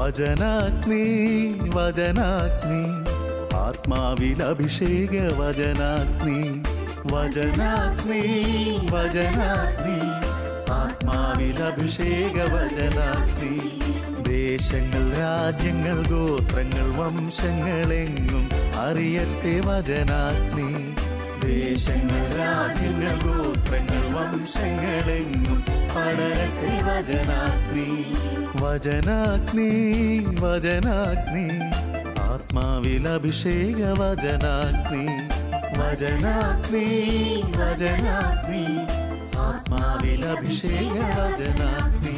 വചനാഗ്നി വചനാഗ്നി ആത്മാവിൽ അഭിഷേക വചനാഗ്നി വചനാഗ്നി വചനാഗ്നി ആത്മാവിൽ അഭിഷേക വചനാഗ്നി ദേശങ്ങൾ രാജ്യങ്ങൾ ഗോത്രങ്ങൾ വംശങ്ങളെങ്ങും അറിയട്ടെ വചനാഗ്നി ദേശങ്ങൾ രാജ്യങ്ങൾ ഗോത്രങ്ങൾ വംശങ്ങളെങ്ങും പടരട്ടെ വചനാഗ്നി വചനാഗ്നി വചനാഗ്നി ആത്മാവിൽ അഭിഷേക വചനാഗ്നി വചനാഗ്നി വചനാഗ്നി ആത്മാവിൽ അഭിഷേക വചനാഗ്നി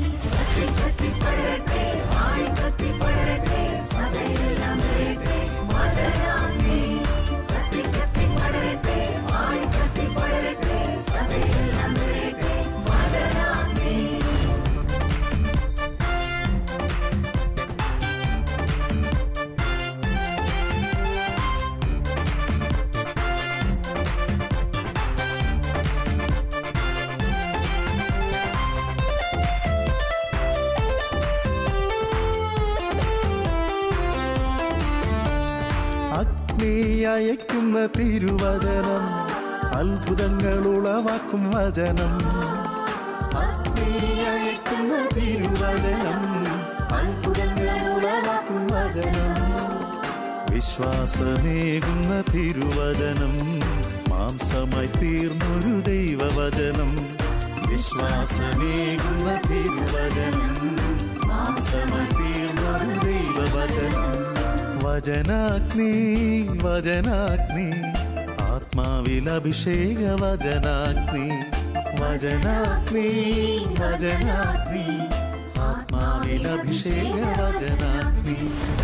അഗ്നി അയക്കുന്ന തിരുവചനം അത്ഭുതങ്ങൾ ഉളവാക്കും വചനം അഗ്നി അയക്കുന്ന തിരുവചനം അത്ഭുതങ്ങൾ ഉളവാക്കും വചനം വിശ്വാസമേകുന്ന തിരുവചനം മാംസമായി തീർന്നൊരു ദൈവവചനം വിശ്വാസമേകുന്ന തിരുവചനം മാംസമായി തീർന്നൊരു ദൈവവചനം വചനാഗ്നി വചനാഗ്നി ആത്മാവിൽ അഭിഷേക വചനാഗ്നി വചനാഗ്നി വചനാഗ്നി ആത്മാവിൽ അഭിഷേക വചനാഗ്നി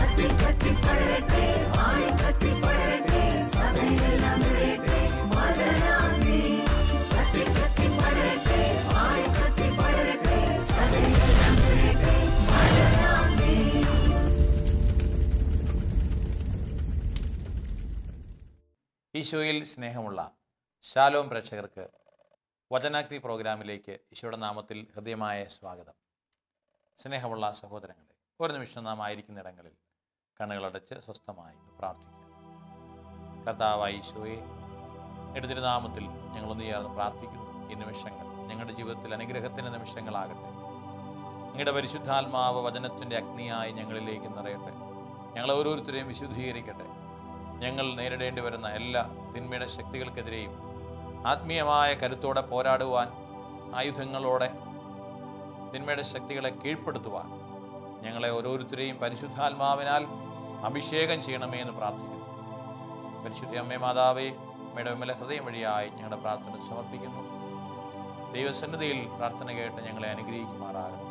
ഈശോയിൽ സ്നേഹമുള്ള ശാലോം പ്രേക്ഷകർക്ക് വചനാഗ്നി പ്രോഗ്രാമിലേക്ക് ഈശോയുടെ നാമത്തിൽ ഹൃദയമായ സ്വാഗതം സ്നേഹമുള്ള സഹോദരങ്ങളെ ഒരു നിമിഷം നാം ആയിരിക്കുന്ന ഇടങ്ങളിൽ കണ്ണുകളടച്ച് സ്വസ്ഥമായി പ്രാർത്ഥിക്കാം കർത്താവായ ഈശോയെ എടുത്തിരുനാമത്തിൽ ഞങ്ങളൊന്ന് ചേർന്ന് പ്രാർത്ഥിക്കുന്നു ഈ നിമിഷങ്ങൾ ഞങ്ങളുടെ ജീവിതത്തിൽ അനുഗ്രഹത്തിൻ്റെ നിമിഷങ്ങളാകട്ടെ നിങ്ങളുടെ പരിശുദ്ധാത്മാവ് വചനത്തിൻ്റെ അഗ്നിയായി ഞങ്ങളിലേക്ക് നിറയട്ടെ ഞങ്ങൾ ഓരോരുത്തരെയും വിശുദ്ധീകരിക്കട്ടെ ഞങ്ങൾ നേരിടേണ്ടി വരുന്ന എല്ലാ തിന്മയുടെ ശക്തികൾക്കെതിരെയും ആത്മീയമായ കരുത്തോടെ പോരാടുവാൻ ആയുധങ്ങളോടെ തിന്മയുടെ ശക്തികളെ കീഴ്പ്പെടുത്തുവാൻ ഞങ്ങളെ ഓരോരുത്തരെയും പരിശുദ്ധാത്മാവിനാൽ അഭിഷേകം ചെയ്യണമേ എന്ന് പ്രാർത്ഥിക്കുന്നു പരിശുദ്ധ അമ്മേ മാതാവേ അമ്മയുടെ വിമല ഹൃദയം വഴിയായി ഞങ്ങളുടെ പ്രാർത്ഥന സമർപ്പിക്കുന്നു ദൈവസന്നിധിയിൽ പ്രാർത്ഥന കേട്ട് ഞങ്ങളെ അനുഗ്രഹിക്കുമാറാകണമേ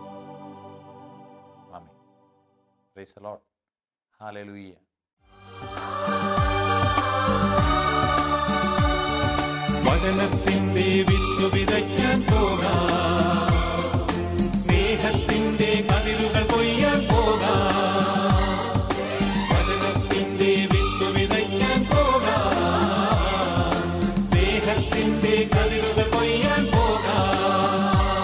ആമേ പ്രൈസ് ലോഡ് ഹാലലൂയ്യ വചനത്തിന്റെ വിത്തു വിതയ്ക്കാൻ പോകാം സ്നേഹത്തിന്റെ കതിരുകൾ കൊയ്യാൻ പോകാം വചനത്തിന്റെ വിത്തു വിതയ്ക്കാൻ പോകാം സ്നേഹത്തിന്റെ കതിരുകൾ കൊയ്യാൻ പോകാം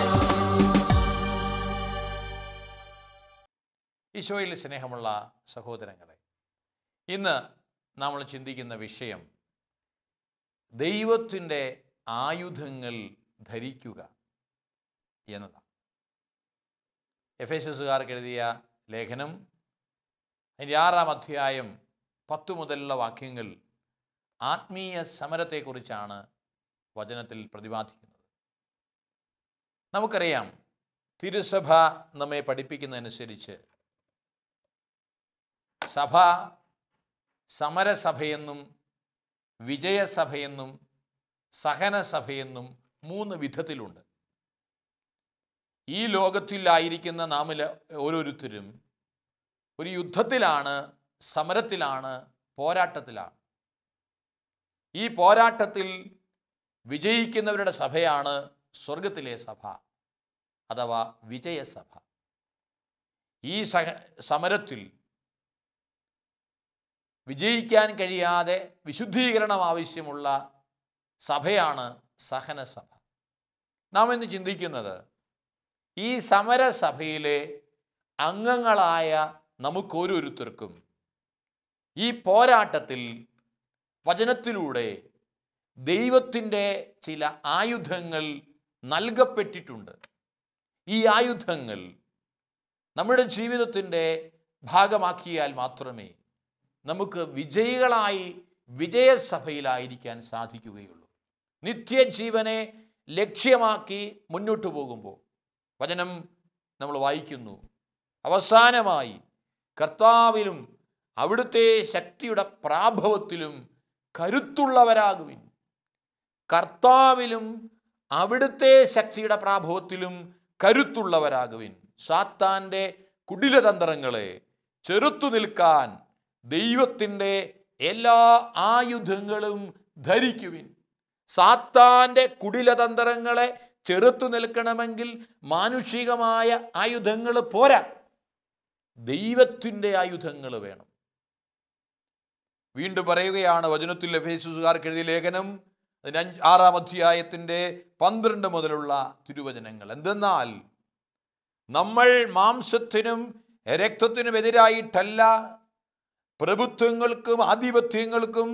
ഈശോയിൽ സ്നേഹമുള്ള സഹോദരങ്ങളെ ഇന്ന് നമ്മൾ ചിന്തിക്കുന്ന വിഷയം ദൈവത്തിൻ്റെ ആയുധങ്ങൾ ധരിക്കുക എന്നതാണ് എഫ് എസ് എസുകാർക്ക് എഴുതിയ ലേഖനം അതിൻ്റെ ആറാം അധ്യായം പത്ത് മുതലുള്ള വാക്യങ്ങൾ ആത്മീയ സമരത്തെക്കുറിച്ചാണ് വചനത്തിൽ പ്രതിപാദിക്കുന്നത് നമുക്കറിയാം തിരുസഭ നമ്മെ പഠിപ്പിക്കുന്നതനുസരിച്ച് സഭ സമരസഭയെന്നും വിജയസഭയെന്നും സഹനസഭയെന്നും മൂന്ന് വിധത്തിലുണ്ട് ഈ ലോകത്തിലായിരിക്കുന്ന നാമിൽ ഓരോരുത്തരും ഒരു യുദ്ധത്തിലാണ് സമരത്തിലാണ് പോരാട്ടത്തിലാണ് ഈ പോരാട്ടത്തിൽ വിജയിക്കുന്നവരുടെ സഭയാണ് സ്വർഗത്തിലെ സഭ അഥവാ വിജയസഭ ഈ സഹ സമരത്തിൽ വിജയിക്കാൻ കഴിയാതെ വിശുദ്ധീകരണം ആവശ്യമുള്ള സഭയാണ് സഹനസഭ നാം ഇന്ന് ചിന്തിക്കുന്നത് ഈ സമരസഭയിലെ അംഗങ്ങളായ നമുക്കോരോരുത്തർക്കും ഈ പോരാട്ടത്തിൽ വചനത്തിലൂടെ ദൈവത്തിൻ്റെ ചില ആയുധങ്ങൾ നൽകപ്പെട്ടിട്ടുണ്ട് ഈ ആയുധങ്ങൾ നമ്മുടെ ജീവിതത്തിൻ്റെ ഭാഗമാക്കിയാൽ മാത്രമേ നമുക്ക് വിജയികളായി വിജയസഭയിലായിരിക്കാൻ സാധിക്കുകയുള്ളൂ നിത്യജീവനെ ലക്ഷ്യമാക്കി മുന്നോട്ട് പോകുമ്പോൾ വചനം നമ്മൾ വായിക്കുന്നു അവസാനമായി കർത്താവിലും അവിടുത്തെ ശക്തിയുടെ പ്രാഭവത്തിലും കരുത്തുള്ളവരാകുവിൻ കർത്താവിലും അവിടുത്തെ ശക്തിയുടെ പ്രാഭവത്തിലും കരുത്തുള്ളവരാകുവിൻ സാത്താൻ്റെ കുടിലതന്ത്രങ്ങളെ ചെറുത്തു നിൽക്കാൻ ദൈവത്തിൻ്റെ എല്ലാ ആയുധങ്ങളും ധരിക്കുവിൻ സാത്താൻ്റെ കുടിലതന്ത്രങ്ങളെ ചെറുത്തു നിൽക്കണമെങ്കിൽ മാനുഷികമായ ആയുധങ്ങൾ പോരാ ദൈവത്തിൻ്റെ ആയുധങ്ങൾ വേണം വീണ്ടും പറയുകയാണ് വചനത്തിൽ എഫേസുകാർക്ക് എഴുതിയ ലേഖനം അതിന് അഞ്ച് ആറാം അധ്യായത്തിൻ്റെ പന്ത്രണ്ട് മുതലുള്ള തിരുവചനങ്ങൾ എന്തെന്നാൽ നമ്മൾ മാംസത്തിനും രക്തത്തിനും എതിരായിട്ടല്ല പ്രഭുത്വങ്ങൾക്കും ആധിപത്യങ്ങൾക്കും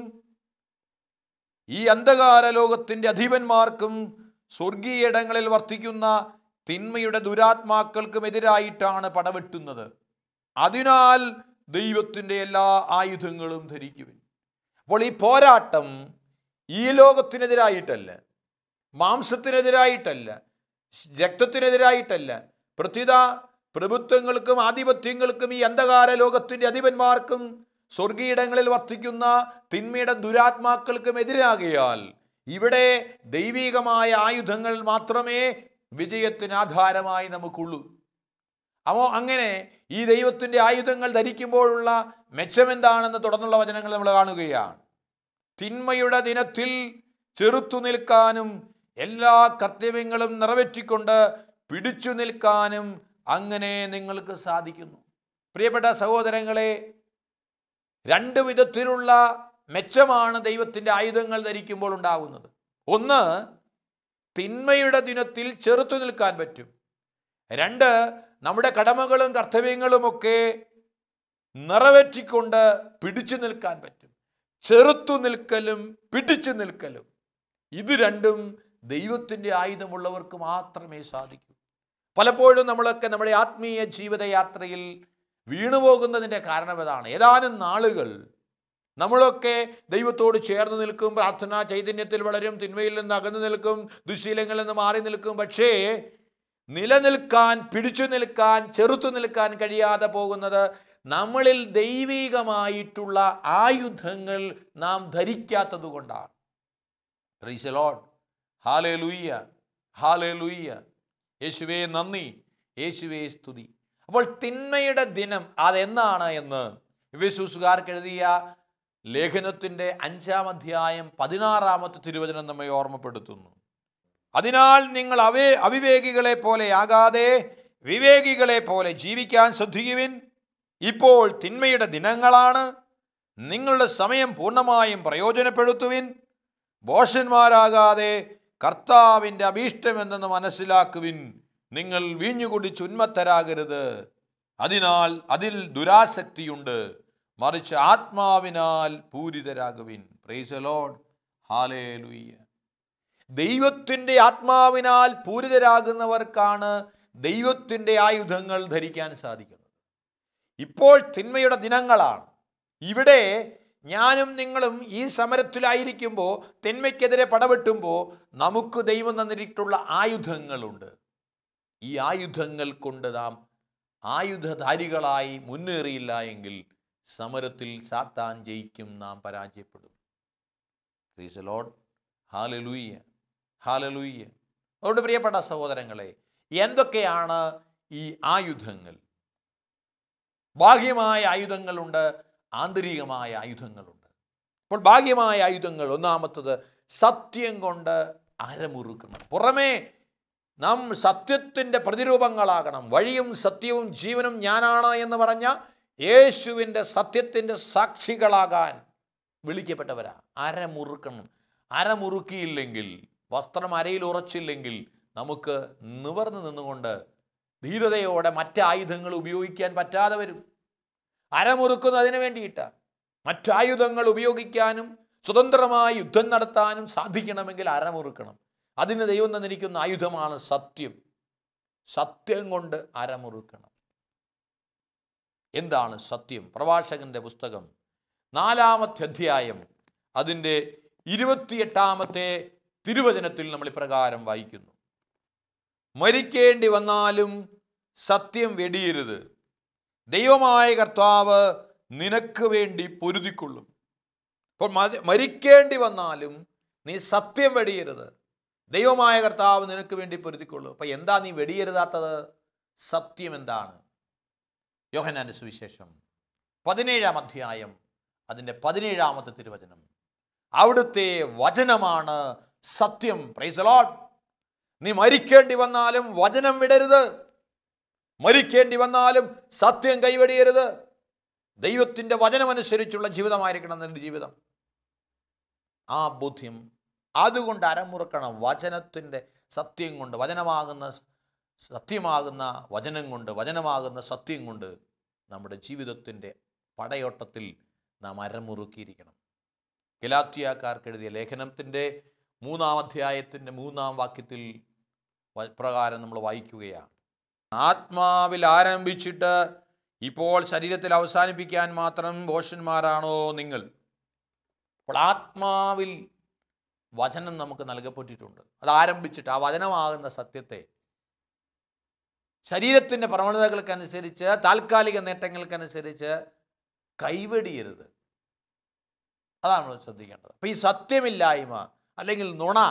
ഈ അന്ധകാര ലോകത്തിൻ്റെ അധിപന്മാർക്കും സ്വർഗീയയിടങ്ങളിൽ വർത്തിക്കുന്ന തിന്മയുടെ ദുരാത്മാക്കൾക്കും എതിരായിട്ടാണ് പടവെട്ടുന്നത് അതിനാൽ ദൈവത്തിൻ്റെ എല്ലാ ആയുധങ്ങളും ധരിക്കുവിൻ അപ്പോൾ ഈ പോരാട്ടം ഈ ലോകത്തിനെതിരായിട്ടല്ല മാംസത്തിനെതിരായിട്ടല്ല രക്തത്തിനെതിരായിട്ടല്ല പ്രത്യുത പ്രഭുത്വങ്ങൾക്കും ആധിപത്യങ്ങൾക്കും ഈ അന്ധകാര ലോകത്തിൻ്റെ അധിപന്മാർക്കും സ്വർഗീയിടങ്ങളിൽ വർത്തിക്കുന്ന തിന്മയുടെ ദുരാത്മാക്കൾക്കും എതിരാകിയാൽ ഇവിടെ ദൈവികമായ ആയുധങ്ങൾ മാത്രമേ വിജയത്തിന് ആധാരമായി നമുക്കുള്ളൂ അപ്പോൾ അങ്ങനെ ഈ ദൈവത്തിൻ്റെ ആയുധങ്ങൾ ധരിക്കുമ്പോഴുള്ള മെച്ചമെന്താണെന്ന് തുടർന്നുള്ള വചനങ്ങൾ നമ്മൾ കാണുകയാണ് തിന്മയുടെ ദിനത്തിൽ ചെറുത്തു നിൽക്കാനും എല്ലാ കർത്തവ്യങ്ങളും നിറവേറ്റിക്കൊണ്ട് പിടിച്ചു നിൽക്കാനും അങ്ങനെ നിങ്ങൾക്ക് സാധിക്കുന്നു പ്രിയപ്പെട്ട സഹോദരങ്ങളെ രണ്ട് വിധത്തിലുള്ള മെച്ചമാണ് ദൈവത്തിൻ്റെ ആയുധങ്ങൾ ധരിക്കുമ്പോൾ ഉണ്ടാകുന്നത് ഒന്ന് തിന്മയുടെ ദിനത്തിൽ ചെറുത്തു നിൽക്കാൻ പറ്റും രണ്ട് നമ്മുടെ കടമകളും കർത്തവ്യങ്ങളുമൊക്കെ നിറവേറ്റിക്കൊണ്ട് പിടിച്ചു നിൽക്കാൻ പറ്റും ചെറുത്തു നിൽക്കലും പിടിച്ചു നിൽക്കലും ഇത് രണ്ടും ദൈവത്തിൻ്റെ ആയുധമുള്ളവർക്ക് മാത്രമേ സാധിക്കൂ പലപ്പോഴും നമ്മളൊക്കെ നമ്മുടെ ആത്മീയ ജീവിതയാത്രയിൽ വീണുപോകുന്നതിൻ്റെ കാരണം ഇതാണ് ഏതാനും നാളുകൾ നമ്മളൊക്കെ ദൈവത്തോട് ചേർന്ന് നിൽക്കും പ്രാർത്ഥന ചൈതന്യത്തിൽ വളരും തിന്മയിൽ നിന്ന് അകന്നു നിൽക്കും ദുശീലങ്ങളിൽ നിന്ന് മാറി നിൽക്കും പക്ഷേ നിലനിൽക്കാൻ പിടിച്ചു നിൽക്കാൻ ചെറുത്തു നിൽക്കാൻ കഴിയാതെ പോകുന്നത് നമ്മളിൽ ദൈവികമായിട്ടുള്ള ആയുധങ്ങൾ നാം ധരിക്കാത്തത് കൊണ്ടാണ് ലോഡ് ഹാലേ ലൂയ്യ ഹാലേ ലൂയ്യ യേശുവേ നന്ദി യേശുവേ സ്തുതി അപ്പോൾ തിന്മയുടെ ദിനം അതെന്നാണ് എന്ന് വിശ്വസുകാർക്ക് എഴുതിയ ലേഖനത്തിൻ്റെ അഞ്ചാം അധ്യായം പതിനാറാമത്തെ തിരുവചനം നമ്മെ ഓർമ്മപ്പെടുത്തുന്നു അതിനാൽ നിങ്ങൾ അവേ അവിവേകികളെ പോലെ ആകാതെ വിവേകികളെ പോലെ ജീവിക്കാൻ ശ്രദ്ധിക്കുവിൻ ഇപ്പോൾ തിന്മയുടെ ദിനങ്ങളാണ് നിങ്ങളുടെ സമയം പൂർണ്ണമായും പ്രയോജനപ്പെടുത്തുവിൻ ബോഷന്മാരാകാതെ കർത്താവിൻ്റെ അഭീഷ്ടമെന്തെന്ന് മനസ്സിലാക്കുവിൻ നിങ്ങൾ വീഞ്ഞുകുടിച്ച് ഉന്മത്തരാകരുത് അതിനാൽ അതിൽ ദുരാസക്തിയുണ്ട് മറിച്ച് ആത്മാവിനാൽ പൂരിതരാകുവിൻ പ്രൈസ് ലോഡ് ഹാലേ ലൂയ്യ ദൈവത്തിൻ്റെ ആത്മാവിനാൽ പൂരിതരാകുന്നവർക്കാണ് ദൈവത്തിൻ്റെ ആയുധങ്ങൾ ധരിക്കാൻ സാധിക്കുന്നത് ഇപ്പോൾ തിന്മയുടെ ദിനങ്ങളാണ് ഇവിടെ ഞാനും നിങ്ങളും ഈ സമരത്തിലായിരിക്കുമ്പോൾ തിന്മയ്ക്കെതിരെ പടവെട്ടുമ്പോൾ നമുക്ക് ദൈവം തന്നിട്ടുള്ള ആയുധങ്ങളുണ്ട് ഈ ആയുധങ്ങൾ കൊണ്ട് നാം ആയുധധാരികളായി മുന്നേറിയില്ല എങ്കിൽ സമരത്തിൽ സാത്താൻ ജയിക്കും നാം പരാജയപ്പെടും പ്രീസ് ലോഡ് ഹാലലൂയ്യ ഹാലലൂയ്യ അതുകൊണ്ട് പ്രിയപ്പെട്ട സഹോദരങ്ങളെ എന്തൊക്കെയാണ് ഈ ആയുധങ്ങൾ ബാഹ്യമായ ആയുധങ്ങളുണ്ട് ആന്തരികമായ ആയുധങ്ങളുണ്ട് അപ്പോൾ ബാഹ്യമായ ആയുധങ്ങൾ ഒന്നാമത്തത് സത്യം കൊണ്ട് അരമുറുക്കണം പുറമേ നാം സത്യത്തിൻ്റെ പ്രതിരൂപങ്ങളാകണം വഴിയും സത്യവും ജീവനും ഞാനാണ് എന്ന് പറഞ്ഞ യേശുവിൻ്റെ സത്യത്തിൻ്റെ സാക്ഷികളാകാൻ വിളിക്കപ്പെട്ടവരാ അരമുറുക്കണം അരമുറുക്കിയില്ലെങ്കിൽ വസ്ത്രം അരയിൽ ഉറച്ചില്ലെങ്കിൽ നമുക്ക് നിവർന്നു നിന്നുകൊണ്ട് ധീരതയോടെ മറ്റ് ആയുധങ്ങൾ ഉപയോഗിക്കാൻ പറ്റാതെ വരും അരമുറുക്കുന്നതിന് വേണ്ടിയിട്ടാണ് മറ്റായുധങ്ങൾ ഉപയോഗിക്കാനും സ്വതന്ത്രമായി യുദ്ധം നടത്താനും സാധിക്കണമെങ്കിൽ അരമുറുക്കണം അതിന് ദൈവം തന്നിരിക്കുന്ന ആയുധമാണ് സത്യം സത്യം കൊണ്ട് അരമുറുക്കണം എന്താണ് സത്യം പ്രഭാഷകന്റെ പുസ്തകം നാലാമത്തെ അധ്യായം അതിൻ്റെ ഇരുപത്തിയെട്ടാമത്തെ തിരുവചനത്തിൽ നമ്മൾ ഇപ്രകാരം വായിക്കുന്നു മരിക്കേണ്ടി വന്നാലും സത്യം വെടിയരുത് ദൈവമായ കർത്താവ് നിനക്ക് വേണ്ടി പൊരുതിക്കൊള്ളും അപ്പോൾ മതി- മരിക്കേണ്ടി വന്നാലും നീ സത്യം വെടിയരുത് ദൈവമായ കർത്താവ് നിനക്ക് വേണ്ടി പൊരുതിക്കൊള്ളും അപ്പം എന്താ നീ വെടിയരുതാത്തത് സത്യം എന്താണ് യോഹനാന്റെ സുവിശേഷം പതിനേഴാം അധ്യായം അതിൻ്റെ പതിനേഴാമത്തെ തിരുവചനം അവിടുത്തെ വചനമാണ് സത്യം പ്രൈസ് ലോഡ് നീ മരിക്കേണ്ടി വന്നാലും വചനം വിടരുത് മരിക്കേണ്ടി വന്നാലും സത്യം കൈവെടിയരുത് ദൈവത്തിൻ്റെ വചനമനുസരിച്ചുള്ള ജീവിതമായിരിക്കണം നിന്റെ ജീവിതം ആ ബോധ്യം അതുകൊണ്ട് അരമുറക്കണം വചനത്തിൻ്റെ സത്യം കൊണ്ട് വചനമാകുന്ന സ്- സത്യമാകുന്ന വചനം കൊണ്ട് വചനമാകുന്ന സത്യം കൊണ്ട് നമ്മുടെ ജീവിതത്തിൻ്റെ പടയോട്ടത്തിൽ നാം അരമുറുക്കിയിരിക്കണം ഗലാത്തിയാക്കാർക്ക് എഴുതിയ ലേഖനത്തിൻ്റെ മൂന്നാം അധ്യായത്തിൻ്റെ മൂന്നാം വാക്യത്തിൽ വ- പ്രകാരം നമ്മൾ വായിക്കുകയാണ് ആത്മാവിൽ ആരംഭിച്ചിട്ട് ഇപ്പോൾ ശരീരത്തിൽ അവസാനിപ്പിക്കാൻ മാത്രം ഭോഷന്മാരാണോ നിങ്ങൾ അപ്പോൾ ആത്മാവിൽ വചനം നമുക്ക് നൽകപ്പെട്ടിട്ടുണ്ട് അത് ആരംഭിച്ചിട്ട് ആ വചനമാകുന്ന സത്യത്തെ ശരീരത്തിൻ്റെ പ്രവണതകൾക്കനുസരിച്ച് താൽക്കാലിക നേട്ടങ്ങൾക്കനുസരിച്ച് കൈവെടിയരുത് അതാണ് നമ്മൾ ശ്രദ്ധിക്കേണ്ടത് അപ്പോൾ ഈ സത്യമില്ലായ്മ അല്ലെങ്കിൽ നുണ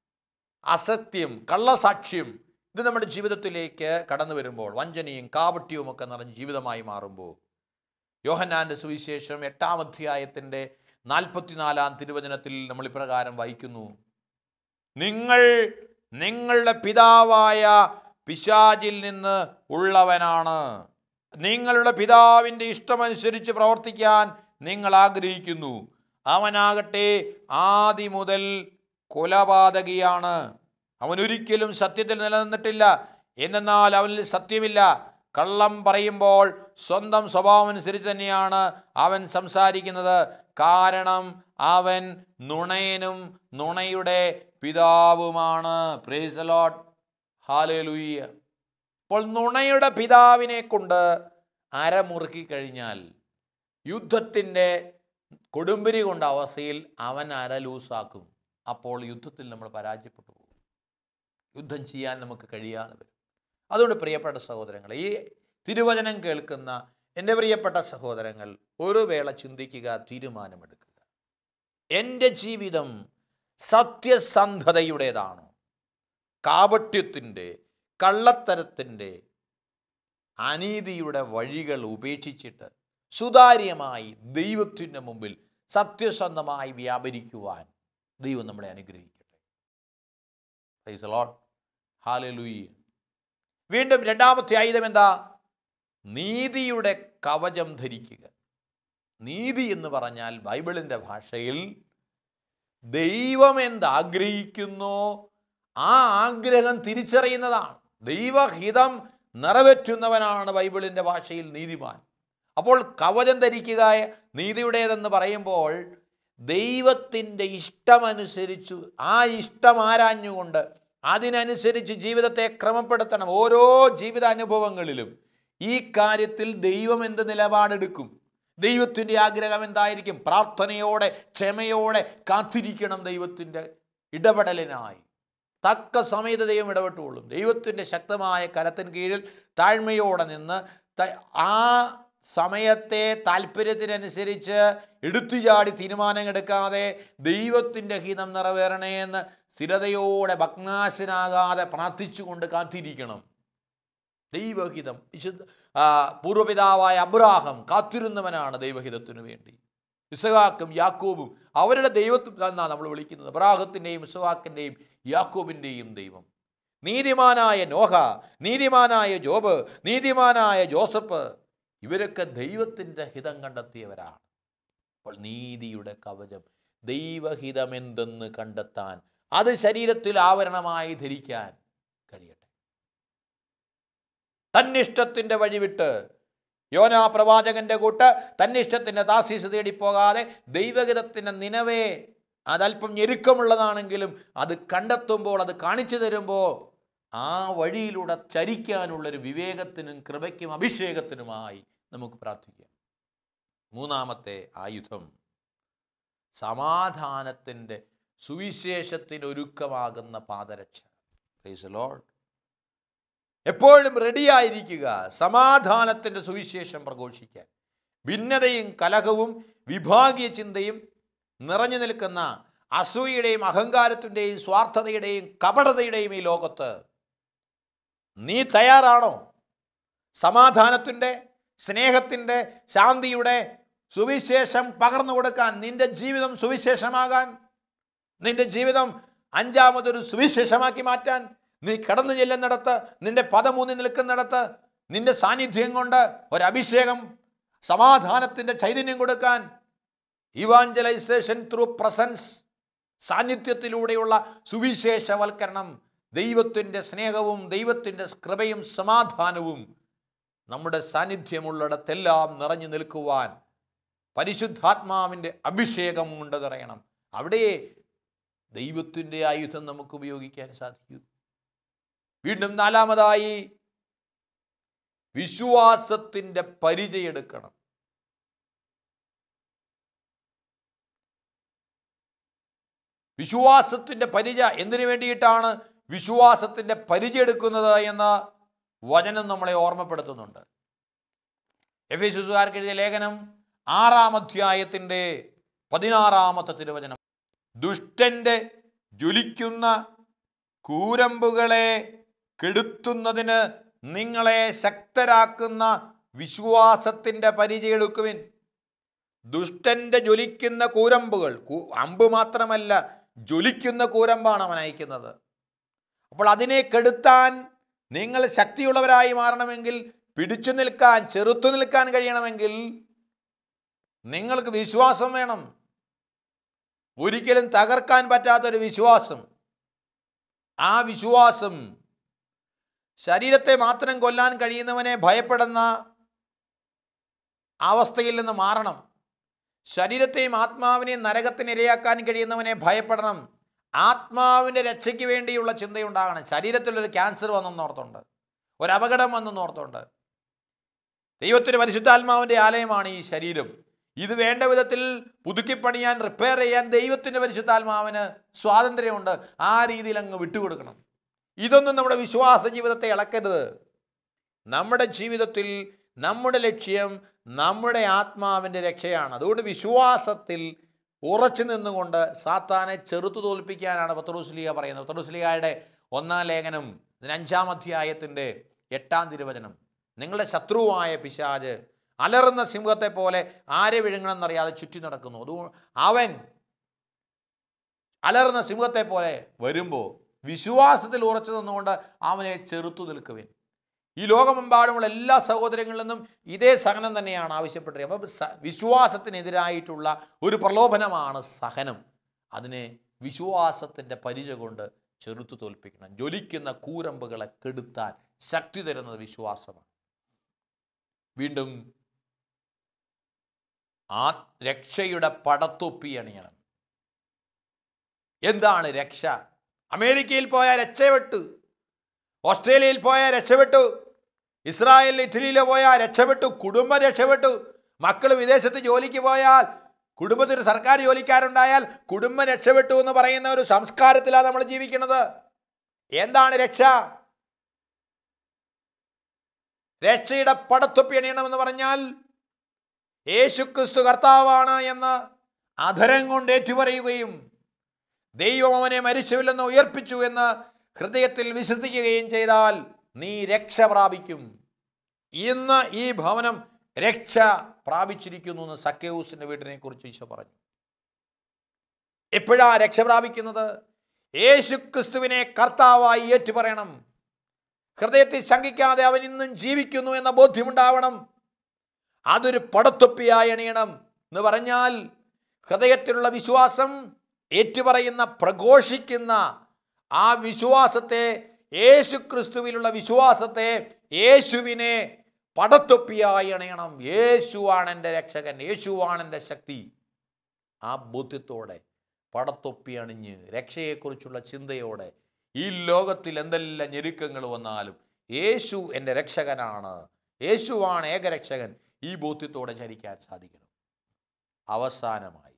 അസത്യം കള്ളസാക്ഷ്യം ഇത് നമ്മുടെ ജീവിതത്തിലേക്ക് കടന്നു വരുമ്പോൾ വഞ്ചനയും കാപട്യവും ഒക്കെ നിറഞ്ഞ ജീവിതമായി മാറുമ്പോൾ യോഹന്നാന്റെ സുവിശേഷം എട്ടാം അധ്യായത്തിൻ്റെ നാൽപ്പത്തിനാലാം തിരുവചനത്തിൽ നമ്മൾ ഇപ്രകാരം വായിക്കുന്നു നിങ്ങൾ നിങ്ങളുടെ പിതാവായ പിശാചിൽ നിന്ന് ഉള്ളവനാണ് നിങ്ങളുടെ പിതാവിൻ്റെ ഇഷ്ടമനുസരിച്ച് പ്രവർത്തിക്കാൻ നിങ്ങൾ ആഗ്രഹിക്കുന്നു അവനാകട്ടെ ആദി മുതൽ കൊലപാതകിയാണ് അവൻ ഒരിക്കലും സത്യത്തിൽ നിലനിന്നിട്ടില്ല എന്നാൽ അവനിൽ സത്യമില്ല കള്ളം പറയുമ്പോൾ സ്വന്തം സ്വഭാവം അനുസരിച്ച് തന്നെയാണ് അവൻ സംസാരിക്കുന്നത് കാരണം അവൻ നുണയനും നുണയുടെ പിതാവുമാണ് പ്രേസ് ലോട്ട് ഹാലേലുയ്യ അപ്പോൾ നുണയുടെ പിതാവിനെ കൊണ്ട് അരമുറുക്കി കഴിഞ്ഞാൽ യുദ്ധത്തിൻ്റെ കൊടുമ്പിരി കൊണ്ട അവസ്ഥയിൽ അവൻ അര ലൂസാക്കും അപ്പോൾ യുദ്ധത്തിൽ നമ്മൾ പരാജയപ്പെട്ടു പോകും യുദ്ധം ചെയ്യാൻ നമുക്ക് കഴിയാതെ വരും അതുകൊണ്ട് പ്രിയപ്പെട്ട സഹോദരങ്ങൾ ഈ തിരുവചനം കേൾക്കുന്ന എൻ്റെ പ്രിയപ്പെട്ട സഹോദരങ്ങൾ ഒരു വേള ചിന്തിക്കുക തീരുമാനമെടുക്കുക എൻ്റെ ജീവിതം സത്യസന്ധതയുടേതാണോ കാപട്യത്തിൻ്റെ കള്ളത്തരത്തിൻ്റെ അനീതിയുടെ വഴികൾ ഉപേക്ഷിച്ചിട്ട് സുതാര്യമായി ദൈവത്തിൻ്റെ മുമ്പിൽ സത്യസന്ധമായി വ്യാപരിക്കുവാൻ ദൈവം നമ്മളെ അനുഗ്രഹിക്കട്ടെ പ്രൈസ് ലോഡ് ഹാലലൂയ്യ വീണ്ടും രണ്ടാമത്തെ ആയുധം എന്താ നീതിയുടെ കവചം ധരിക്കുക നീതി എന്ന് പറഞ്ഞാൽ ബൈബിളിൻ്റെ ഭാഷയിൽ ദൈവം എന്താഗ്രഹിക്കുന്നോ ആ ആഗ്രഹം തിരിച്ചറിയുന്നതാണ് ദൈവഹിതം നിറവേറ്റുന്നവനാണ് ബൈബിളിൻ്റെ ഭാഷയിൽ നീതിമാൻ അപ്പോൾ കവചം ധരിക്കുക നീതിയുടേതെന്ന് പറയുമ്പോൾ ദൈവത്തിൻ്റെ ഇഷ്ടമനുസരിച്ച് ആ ഇഷ്ടം ആരാഞ്ഞുകൊണ്ട് അതിനനുസരിച്ച് ജീവിതത്തെ ക്രമപ്പെടുത്തണം ഓരോ ജീവിതാനുഭവങ്ങളിലും ഈ കാര്യത്തിൽ ദൈവം എന്ത് നിലപാടെടുക്കും ദൈവത്തിൻ്റെ ആഗ്രഹം എന്തായിരിക്കും പ്രാർത്ഥനയോടെ ക്ഷമയോടെ കാത്തിരിക്കണം ദൈവത്തിൻ്റെ ഇടപെടലിനായി തക്ക സമയത്ത് ദൈവം ഇടപെട്ടുകൊള്ളും ദൈവത്തിൻ്റെ ശക്തമായ കരത്തിന് കീഴിൽ താഴ്മയോടെ നിന്ന് ത- ആ സമയത്തെ താല്പര്യത്തിനനുസരിച്ച് എടുത്തുചാടി തീരുമാനമെടുക്കാതെ ദൈവത്തിൻ്റെ ഹിതം നിറവേറണേ എന്ന് സ്ഥിരതയോടെ ഭഗ്നാശനാകാതെ പ്രാർത്ഥിച്ചുകൊണ്ട് കാത്തിരിക്കണം ദൈവഹിതം വിശുദ്ധ ആ, പൂർവ്വപിതാവായ അബ്രാഹം കാത്തിരുന്നവനാണ് ദൈവഹിതത്തിനു വേണ്ടി ഇസഹാക്കും യാക്കോബും അവരുടെ ദൈവത്തിൽ എന്നാണ് നമ്മൾ വിളിക്കുന്നത് അബ്രാഹത്തിൻ്റെയും ഇസഹാക്കിൻ്റെയും യാക്കോബിൻ്റെയും ദൈവം നീതിമാനായ നോഹ നീതിമാനായ ജോബ് നീതിമാനായ ജോസഫ് ഇവരൊക്കെ ദൈവത്തിൻ്റെ ഹിതം കണ്ടെത്തിയവരാണ് അപ്പോൾ നീതിയുടെ കവചം ദൈവഹിതമെന്തെന്ന് കണ്ടെത്താൻ അത് ശരീരത്തിൽ ആവരണമായി ധരിക്കാൻ കഴിയട്ടെ തന്നിഷ്ടത്തിൻ്റെ വഴി വിട്ട് യോനാ പ്രവാചകന്റെ കൂട്ട് തന്നിഷ്ടത്തിൻ്റെ താസീസ് തേടിപ്പോകാതെ ദൈവഹിതത്തിൻ്റെ നിലവേ അതല്പം ഞെരുക്കമുള്ളതാണെങ്കിലും അത് കണ്ടെത്തുമ്പോൾ അത് കാണിച്ചു തരുമ്പോൾ ആ വഴിയിലൂടെ ചരിക്കാനുള്ളൊരു വിവേകത്തിനും കൃപയ്ക്കും അഭിഷേകത്തിനുമായി നമുക്ക് പ്രാർത്ഥിക്കാം മൂന്നാമത്തെ ആയുധം സമാധാനത്തിൻ്റെ സുവിശേഷത്തിന് ഒരുക്കമാകുന്ന പാദരക്ഷ പ്രൈസ് ലോഡ് എപ്പോഴും റെഡിയായിരിക്കുക സമാധാനത്തിൻ്റെ സുവിശേഷം പ്രഘോഷിക്കാൻ ഭിന്നതയും കലഹവും വിഭാഗീയ ചിന്തയും നിറഞ്ഞു നിൽക്കുന്ന അസൂയയുടെയും അഹങ്കാരത്തിൻ്റെയും സ്വാർത്ഥതയുടെയും കപടതയുടെയും ഈ ലോകത്ത് നീ തയ്യാറാണോ സമാധാനത്തിൻ്റെ സ്നേഹത്തിൻ്റെ ശാന്തിയുടെ സുവിശേഷം പകർന്നു കൊടുക്കാൻ നിന്റെ ജീവിതം സുവിശേഷമാകാൻ നിന്റെ ജീവിതം അഞ്ചാമതൊരു സുവിശേഷമാക്കി മാറ്റാൻ നീ കടന്നു ചെല്ലുന്നിടത്ത് നിന്റെ പദമൂന്നി നിൽക്കുന്നിടത്ത് നിന്റെ സാന്നിധ്യം കൊണ്ട് ഒരഭിഷേകം സമാധാനത്തിൻ്റെ ചൈതന്യം കൊടുക്കാൻ ഇവാഞ്ചലൈസേഷൻ ത്രൂ പ്രസൻസ് സാന്നിധ്യത്തിലൂടെയുള്ള സുവിശേഷവൽക്കരണം ദൈവത്തിൻ്റെ സ്നേഹവും ദൈവത്തിൻ്റെ കൃപയും സമാധാനവും നമ്മുടെ സാന്നിധ്യമുള്ളിടത്തെല്ലാം നിറഞ്ഞു നിൽക്കുവാൻ പരിശുദ്ധാത്മാവിൻ്റെ അഭിഷേകം കൊണ്ട് നിറയണം അവിടെ ദൈവത്തിൻ്റെ ആയുധം നമുക്ക് ഉപയോഗിക്കാൻ സാധിക്കൂ വീണ്ടും നാലാമതായി വിശ്വാസത്തിൻ്റെ പരിചയെടുക്കണം വിശ്വാസത്തിൻ്റെ പരിച എന്തിനു വേണ്ടിയിട്ടാണ് വിശ്വാസത്തിൻ്റെ പരിചയം എടുക്കുന്നത് എന്ന് വചനം നമ്മളെ ഓർമ്മപ്പെടുത്തുന്നുണ്ട് എഫ് എ ശിശുകാർക്ക് എഴുതിയ ലേഖനം ആറാം അധ്യായത്തിൻ്റെ പതിനാറാമത്തെ തിരുവചനം ദുഷ്ടന്റെ ജ്വലിക്കുന്ന കൂരമ്പുകളെ കെടുത്തുന്നതിന് നിങ്ങളെ ശക്തരാക്കുന്ന വിശ്വാസത്തിൻ്റെ പരിചയെടുക്കുവിൻ ദുഷ്ടന്റെ ജ്വലിക്കുന്ന കൂരമ്പുകൾ കു- അമ്പ് മാത്രമല്ല ജ്വലിക്കുന്ന കൂരമ്പാണ് അവൻ അയക്കുന്നത് അപ്പോൾ അതിനെ കെടുത്താൻ നിങ്ങൾ ശക്തിയുള്ളവരായി മാറണമെങ്കിൽ പിടിച്ചു നിൽക്കാൻ ചെറുത്തു നിൽക്കാൻ കഴിയണമെങ്കിൽ നിങ്ങൾക്ക് വിശ്വാസം വേണം ഒരിക്കലും തകർക്കാൻ പറ്റാത്തൊരു വിശ്വാസം ആ വിശ്വാസം ശരീരത്തെ മാത്രം കൊല്ലാൻ കഴിയുന്നവനെ ഭയപ്പെടുന്ന അവസ്ഥയിൽ നിന്ന് മാറണം ശരീരത്തെയും ആത്മാവിനെയും നരകത്തിന് ഇരയാക്കാൻ കഴിയുന്നവനെ ഭയപ്പെടണം ആത്മാവിൻ്റെ രക്ഷയ്ക്ക് വേണ്ടിയുള്ള ചിന്തയുണ്ടാകണം ശരീരത്തിലൊരു ക്യാൻസർ വന്നെന്നോർത്തുണ്ട് ഒരു അപകടം വന്നെന്നോർത്തുണ്ട് ദൈവത്തിന് പരിശുദ്ധാത്മാവിൻ്റെ ആലയമാണ് ഈ ശരീരം ഇത് വേണ്ട വിധത്തിൽ പുതുക്കിപ്പണിയാൻ റിപ്പയർ ചെയ്യാൻ ദൈവത്തിൻ്റെ പരിശുദ്ധാത്മാവിന് സ്വാതന്ത്ര്യമുണ്ട് ആ രീതിയിൽ അങ്ങ് വിട്ടുകൊടുക്കണം ഇതൊന്നും നമ്മുടെ വിശ്വാസ ജീവിതത്തെ ഇളക്കരുത് നമ്മുടെ ജീവിതത്തിൽ നമ്മുടെ ലക്ഷ്യം നമ്മുടെ ആത്മാവിൻ്റെ രക്ഷയാണ് അതുകൊണ്ട് വിശ്വാസത്തിൽ ഉറച്ചു നിന്നുകൊണ്ട് സാത്താനെ ചെറുത്തു തോൽപ്പിക്കാനാണ് പത്രോസ്ലിയ പറയുന്നത് പത്രോസ്ലിയായുടെ ഒന്നാം ലേഖനം ഇതിന് അഞ്ചാം അധ്യായത്തിൻ്റെ എട്ടാം തിരുവചനം നിങ്ങളുടെ ശത്രുവായ പിശാജ് അലറുന്ന സിംഹത്തെ പോലെ ആരെ വിഴുങ്ങണമെന്നറിയാതെ ചുറ്റി നടക്കുന്നു അത് അവൻ അലറുന്ന സിംഹത്തെ പോലെ വരുമ്പോൾ വിശ്വാസത്തിൽ ഉറച്ചു നിന്നുകൊണ്ട് അവനെ ചെറുത്തു നിൽക്കുവിൻ ഈ ലോകമെമ്പാടുമുള്ള എല്ലാ സഹോദരങ്ങളിൽ നിന്നും ഇതേ സഹനം തന്നെയാണ് ആവശ്യപ്പെട്ടത് അപ്പോൾ സ- വിശ്വാസത്തിനെതിരായിട്ടുള്ള ഒരു പ്രലോഭനമാണ് സഹനം അതിനെ വിശ്വാസത്തിൻ്റെ പരിചയ കൊണ്ട് ചെറുത്തു തോൽപ്പിക്കണം ജ്വലിക്കുന്ന കൂരമ്പുകളെ കെടുത്താൻ ശക്തി തരുന്നത് വിശ്വാസമാണ് വീണ്ടും ആ രക്ഷയുടെ പടത്തൊപ്പി അണിയണം എന്താണ് രക്ഷ അമേരിക്കയിൽ പോയാൽ രക്ഷപ്പെട്ടു ഓസ്ട്രേലിയയിൽ പോയാൽ രക്ഷപ്പെട്ടു ഇസ്രായേലിൽ ഇറ്റലിയിൽ പോയാൽ രക്ഷപ്പെട്ടു കുടുംബം രക്ഷപ്പെട്ടു മക്കൾ വിദേശത്ത് ജോലിക്ക് പോയാൽ കുടുംബത്തിൽ ഒരു സർക്കാർ ജോലിക്കാരുണ്ടായാൽ കുടുംബം രക്ഷപ്പെട്ടു എന്ന് പറയുന്ന ഒരു സംസ്കാരത്തിലാണ് നമ്മൾ ജീവിക്കുന്നത് എന്താണ് രക്ഷ രക്ഷയുടെ പടത്തൊപ്പി അണിയണമെന്ന് പറഞ്ഞാൽ യേശുക്രിസ്തു കർത്താവാണ് എന്ന് അധരം കൊണ്ട് ഏറ്റുപറയുകയും ദൈവം അവനെ മരിച്ചുവില്ലെന്ന് ഉയർപ്പിച്ചു എന്ന് ഹൃദയത്തിൽ വിശ്വസിക്കുകയും ചെയ്താൽ നീ രക്ഷ പ്രാപിക്കും ഇന്ന് ഈ ഭവനം രക്ഷ പ്രാപിച്ചിരിക്കുന്നു എന്ന് സക്കേയൂസിന്റെ വീടിനെ കുറിച്ച് ഈശോ പറഞ്ഞു എപ്പോഴാ രക്ഷ പ്രാപിക്കുന്നത് യേശുക്രിസ്തുവിനെ കർത്താവായി ഏറ്റുപറയണം ഹൃദയത്തിൽ ശങ്കിക്കാതെ അവൻ ഇന്നും ജീവിക്കുന്നു എന്ന ബോധ്യമുണ്ടാവണം അതൊരു പടത്തൊപ്പിയായി അണിയണം എന്ന് പറഞ്ഞാൽ ഹൃദയത്തിലുള്ള വിശ്വാസം ഏറ്റുപറയുന്ന പ്രഘോഷിക്കുന്ന ആ വിശ്വാസത്തെ യേശു ക്രിസ്തുവിലുള്ള വിശ്വാസത്തെ യേശുവിനെ പടത്തൊപ്പിയായി അണയണം യേശുവാണ് എൻ്റെ രക്ഷകൻ യേശുവാണ് എൻ്റെ ശക്തി ആ ബോധ്യത്തോടെ പടത്തൊപ്പി അണിഞ്ഞ് രക്ഷയെക്കുറിച്ചുള്ള ചിന്തയോടെ ഈ ലോകത്തിൽ എന്തെല്ലാം ഞെരുക്കങ്ങൾ വന്നാലും യേശു എൻ്റെ രക്ഷകനാണ് യേശുവാണ് ഏകരക്ഷകൻ ഈ ബോധ്യത്തോടെ ചരിക്കാൻ സാധിക്കണം അവസാനമായി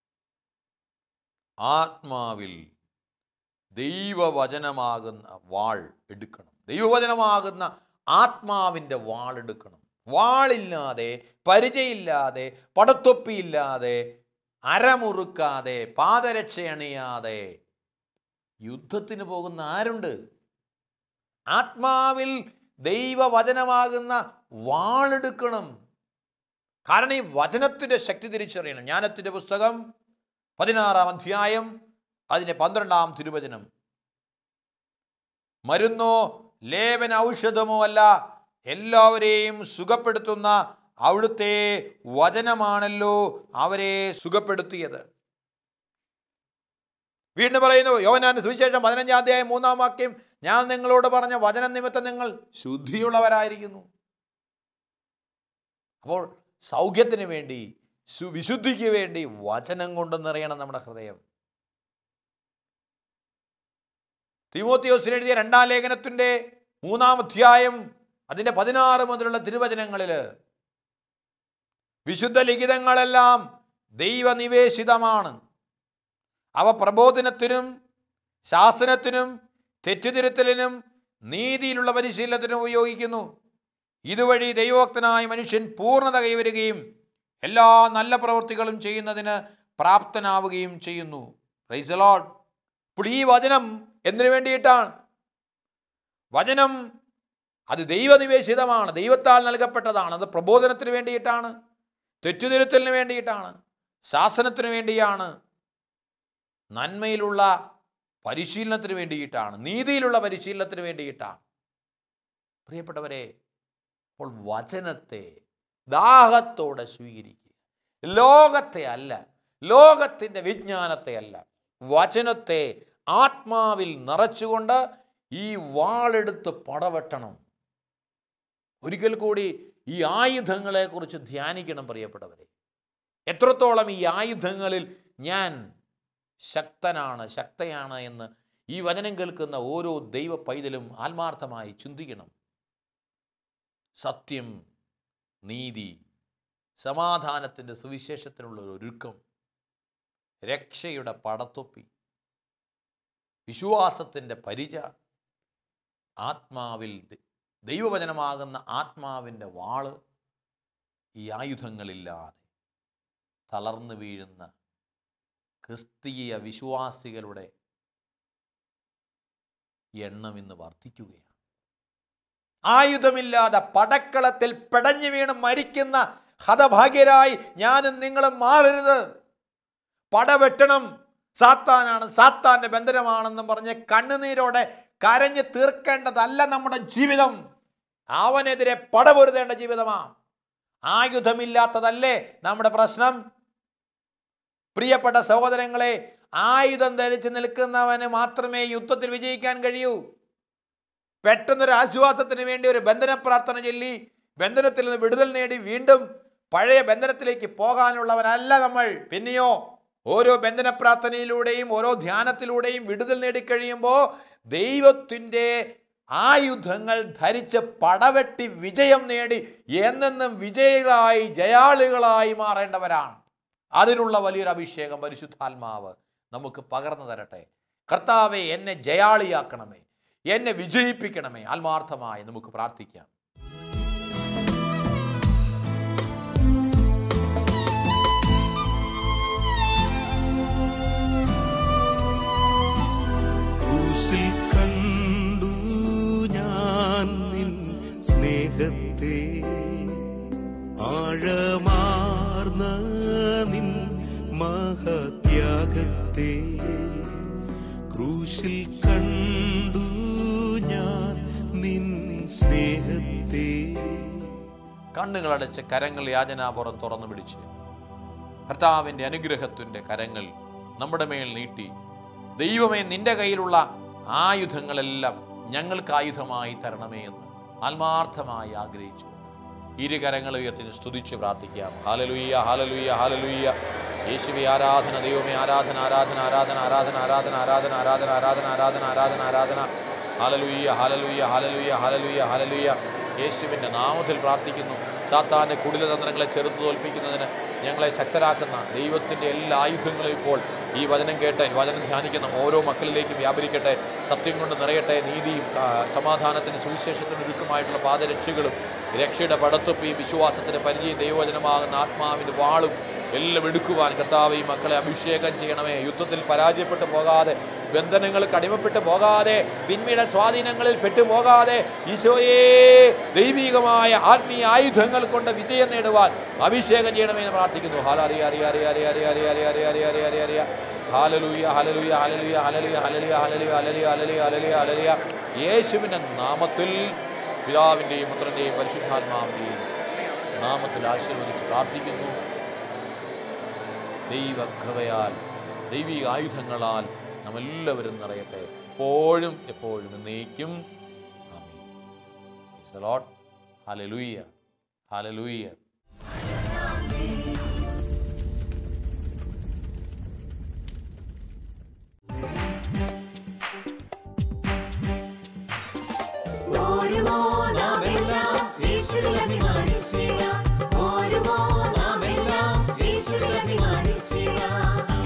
ആത്മാവിൽ ദൈവവചനമാകുന്ന വാൾ എടുക്കണം ദൈവവചനമാകുന്ന ആത്മാവിൻ്റെ വാൾ എടുക്കണം വാളില്ലാതെ പരിചയമില്ലാതെ പടത്തൊപ്പിയില്ലാതെ അരമുറുക്കാതെ പാദരക്ഷ അണിയാതെ യുദ്ധത്തിന് പോകുന്ന ആരുണ്ട് ആത്മാവിൽ ദൈവവചനമാകുന്ന വാളെടുക്കണം കാരണം ഈ വചനത്തിൻ്റെ ശക്തി തിരിച്ചറിയണം ജ്ഞാനത്തിൻ്റെ പുസ്തകം പതിനാറാം അധ്യായം അതിൻ്റെ പന്ത്രണ്ടാം തിരുവചനം മരുന്നോ ലേപന ഔഷധമോ അല്ല എല്ലാവരെയും സുഖപ്പെടുത്തുന്ന അവിടുത്തെ വചനമാണല്ലോ അവരെ സുഖപ്പെടുത്തിയത് വീണ്ടും പറയുന്നു യോവനാന്റെ സുവിശേഷം പതിനഞ്ചാം അധ്യായം മൂന്നാം വാക്യം ഞാൻ നിങ്ങളോട് പറഞ്ഞ വചന നിമിത്തം നിങ്ങൾ ശുദ്ധിയുള്ളവരായിരിക്കുന്നു അപ്പോൾ സൗഖ്യത്തിന് വേണ്ടി സു- വിശുദ്ധിക്ക് വേണ്ടി വചനം കൊണ്ട് നിറയണം നമ്മുടെ ഹൃദയം തിമോത്തിയോസിന് എഴുതിയ രണ്ടാം ലേഖനത്തിൻ്റെ മൂന്നാം അധ്യായം അതിൻ്റെ പതിനാറ് മുതലുള്ള തിരുവചനങ്ങളിൽ വിശുദ്ധ ലിഖിതങ്ങളെല്ലാം ദൈവനിവേശിതമാണ് അവ പ്രബോധനത്തിനും ശാസനത്തിനും തെറ്റുതിരുത്തലിനും നീതിയിലുള്ള പരിശീലനത്തിനും ഉപയോഗിക്കുന്നു ഇതുവഴി ദൈവോക്തനായ മനുഷ്യൻ പൂർണ്ണത കൈവരുകയും എല്ലാ നല്ല പ്രവൃത്തികളും ചെയ്യുന്നതിന് പ്രാപ്തനാവുകയും ചെയ്യുന്നു പ്രൈസ് ലോഡ് ഇപ്പോൾ ഈ വചനം എന്തിനു വേണ്ടിയിട്ടാണ് വചനം അത് ദൈവനിവേശിതമാണ് ദൈവത്താൽ നൽകപ്പെട്ടതാണ് അത് പ്രബോധനത്തിന് വേണ്ടിയിട്ടാണ് തെറ്റുതിരുത്തലിന് വേണ്ടിയിട്ടാണ് ശാസനത്തിന് വേണ്ടിയാണ് നന്മയിലുള്ള പരിശീലനത്തിന് വേണ്ടിയിട്ടാണ് നീതിയിലുള്ള പരിശീലനത്തിന് വേണ്ടിയിട്ടാണ് പ്രിയപ്പെട്ടവരെ അപ്പോൾ വചനത്തെ ദാഹത്തോടെ സ്വീകരിക്കുക ലോകത്തെ അല്ല ലോകത്തിൻ്റെ വിജ്ഞാനത്തെ അല്ല വചനത്തെ ആത്മാവിൽ നിറച്ചുകൊണ്ട് ഈ വാളെടുത്ത് പടവെട്ടണം ഒരിക്കൽ കൂടി ഈ ആയുധങ്ങളെക്കുറിച്ച് ധ്യാനിക്കണം പ്രിയപ്പെട്ടവരെ എത്രത്തോളം ഈ ആയുധങ്ങളിൽ ഞാൻ ശക്തനാണ് ശക്തയാണ് എന്ന് ഈ വചനം കേൾക്കുന്ന ഓരോ ദൈവ പൈതലും ആത്മാർത്ഥമായി ചിന്തിക്കണം സത്യം നീതി സമാധാനത്തിൻ്റെ സുവിശേഷത്തിനുള്ള ഒരു ഒരുക്കം രക്ഷയുടെ പടത്തൊപ്പി വിശ്വാസത്തിൻ്റെ പരിച ആത്മാവിൽ ദ- ദൈവവചനമാകുന്ന ആത്മാവിൻ്റെ വാള് ഈ ആയുധങ്ങളില്ലാതെ തളർന്നു വീഴുന്ന ക്രിസ്തീയ വിശ്വാസികളുടെ എണ്ണം ഇന്ന് വർദ്ധിക്കുകയാണ് ആയുധമില്ലാതെ പടക്കളത്തിൽ പെടഞ്ഞു വീണ് മരിക്കുന്ന ഹതഭാഗ്യരായി ഞാനും നിങ്ങളും മാറരുത് പടവെട്ടണം സാത്താനാണ് സാത്താന്റെ ബന്ധനമാണെന്നും പറഞ്ഞ് കണ്ണുനീരോടെ കരഞ്ഞ് തീർക്കേണ്ടതല്ല നമ്മുടെ ജീവിതം അവനെതിരെ പടപൊരുതേണ്ട ജീവിതമാണ് ആയുധമില്ലാത്തതല്ലേ നമ്മുടെ പ്രശ്നം പ്രിയപ്പെട്ട സഹോദരങ്ങളെ ആയുധം ധരിച്ച് നിൽക്കുന്നവന് മാത്രമേ യുദ്ധത്തിൽ വിജയിക്കാൻ കഴിയൂ പെട്ടെന്നൊരു ആശ്വാസത്തിന് വേണ്ടി ഒരു ബന്ധന പ്രാർത്ഥന ചൊല്ലി ബന്ധനത്തിൽ നിന്ന് വിടുതൽ നേടി വീണ്ടും പഴയ ബന്ധനത്തിലേക്ക് പോകാനുള്ളവനല്ല നമ്മൾ പിന്നെയോ ഓരോ ബന്ധന പ്രാർത്ഥനയിലൂടെയും ഓരോ ധ്യാനത്തിലൂടെയും വിടുതൽ നേടിക്കഴിയുമ്പോൾ ദൈവത്തിൻ്റെ ആയുധങ്ങൾ ധരിച്ച് പടവെട്ടി വിജയം നേടി എന്നെന്നും വിജയികളായി ജയാളികളായി മാറേണ്ടവരാണ് അതിനുള്ള വലിയൊരു അഭിഷേകം പരിശുദ്ധാത്മാവ് നമുക്ക് പകർന്നു തരട്ടെ കർത്താവെ എന്നെ ജയാളിയാക്കണമേ എന്നെ വിജയിപ്പിക്കണമേ ആത്മാർത്ഥമായി നമുക്ക് പ്രാർത്ഥിക്കാം ക്രൂശിൽ കണ്ടു ഞാൻ നിൻ സ്നേഹത്തെ ആഴമാർന്ന നിൻ മഹത്യാഗത്തെ ക്രൂശിൽ കണ്ടു ഞാൻ നിൻ സ്നേഹത്തെ കണ്ണുകളടച്ച് കരങ്ങൾ യാചനാപുറം തുറന്നു പിടിച്ച് കർത്താവിൻ്റെ അനുഗ്രഹത്തിൻ്റെ കരങ്ങൾ നമ്മുടെ മേൽ നീട്ടി ദൈവമേ നിന്റെ കയ്യിലുള്ള ആയുധങ്ങളെല്ലാം ഞങ്ങൾക്ക് ആയുധമായി തരണമേ എന്ന് ആത്മാർത്ഥമായി ആഗ്രഹിച്ചുകൊണ്ട് ഇരുകരങ്ങൾ ഉയർത്തി സ്തുതിച്ച് പ്രാർത്ഥിക്കാം ഹാലലുയ്യ ഹാലലുയ്യ ഹാലലുയ്യ യേശുവി ആരാധന ദൈവമേ ആരാധന ആരാധന ആരാധന ആരാധന ആരാധന ആരാധന ആരാധന ആരാധന ആരാധന ആരാധന ആരാധന ഹാലലുയ്യ ഹാലലുയ്യ ഹാലലുയ്യ ഹാലലുയ്യ ഹാലലുയ്യ യേശുവിൻ്റെ നാമത്തിൽ പ്രാർത്ഥിക്കുന്നു സാത്താൻ്റെ കുടിലതന്ത്രങ്ങളെ ചെറുത്തു തോൽപ്പിക്കുന്നതിന് ഞങ്ങളെ ശക്തരാക്കുന്ന ദൈവത്തിൻ്റെ എല്ലാ ആയുധങ്ങളും ഇപ്പോൾ ഈ വചനം കേട്ട് ഈ വചനം ധ്യാനിക്കുന്ന ഓരോ മക്കളിലേക്കും വ്യാപരിക്കട്ടെ സത്യം കൊണ്ട് നിറയട്ടെ നീതിയും ആ, സമാധാനത്തിന് സുവിശേഷത്തിന് ഒരുക്കമായിട്ടുള്ള പാദരക്ഷകളും രക്ഷയുടെ പടത്തൊപ്പിയും വിശ്വാസത്തിൻ്റെ പരിചയം ദൈവവചനമാകുന്ന ആത്മാവിൻ്റെ വാളും എല്ലാം എടുക്കുവാൻ കർത്താവ് ഈ മക്കളെ അഭിഷേകം ചെയ്യണമേ യുദ്ധത്തിൽ പരാജയപ്പെട്ടു പോകാതെ ബന്ധനങ്ങൾക്ക് അടിമപ്പെട്ടു പോകാതെ തിന്മയുടെ സ്വാധീനങ്ങളിൽ പെട്ടുപോകാതെ ഈശോയെ ദൈവികമായ ആത്മീയ ആയുധങ്ങൾ കൊണ്ട് വിജയം നേടുവാൻ അഭിഷേകം ചെയ്യണമെന്ന് പ്രാർത്ഥിക്കുന്നു ഹാലറിയ അറിയ അറിയ അറിയ അറിയ അറിയ അറിയ അറിയ അറിയ അറിയ അറിയ അറിയ ഹാലലൂയ ഹലലൂയ ഹലലുയ ഹലലുയ ഹലലിയ ഹലലിയ ഹലലിയ ഹലലിയ ഹലലിയ ഹലലിയ യേശുവിൻ്റെ നാമത്തിൽ പിതാവിൻ്റെയും പുത്രൻ്റെയും പരിശുദ്ധാത്മാവിൻ്റെയും നാമത്തിൽ ആശീർവദിച്ച് പ്രാർത്ഥിക്കുന്നു ദൈവകൃപയാൽ ദൈവിക ആയുധങ്ങളാൽ നാം എല്ലാവരും നിറയട്ടെ എപ്പോഴും എപ്പോഴും എന്നേക്കും ഹലലൂയ ഹലലൂയ ഓരുമോ നാമെല്ലാം യേശുവിൽ അഭിമാനിച്ചിടാം ഓരുമോ നാമെല്ലാം യേശുവിൽ അഭിമാനിച്ചിടാം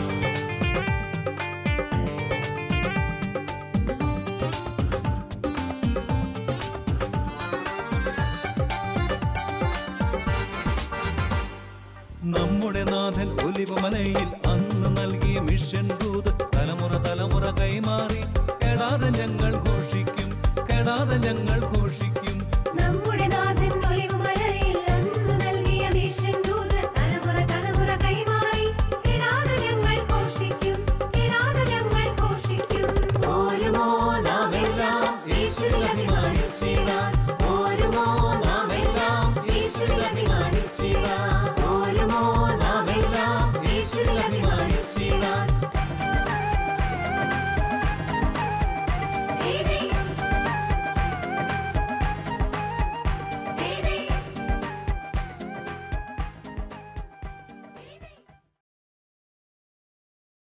നമ്മുടെ നാഥൻ ഒലിവമലയിൽ അന്ന് നൽകിയ മിഷൻ ദൂത് തലമുറ തലമുറ കൈമാറി കെടാതെ ഞങ്ങൾ ഘോഷിക്കും കെടാതെ ഞങ്ങൾ ഘോഷിക്കും നമ്മുടെ നാഥൻ ഒലിവുമലയിൽ അന്ന് നൽകിയ മിഷൻ ദൂത് തലമുറ തലമുറ കൈമാറി കിടാതെ ഞങ്ങൾ ഘോഷിക്കും കിടാതെ ഞങ്ങൾ ഘോഷിക്കും ഓരുമോ നാമെല്ലാം യേശുവിൽ അഭിമാനിച്ചിടാം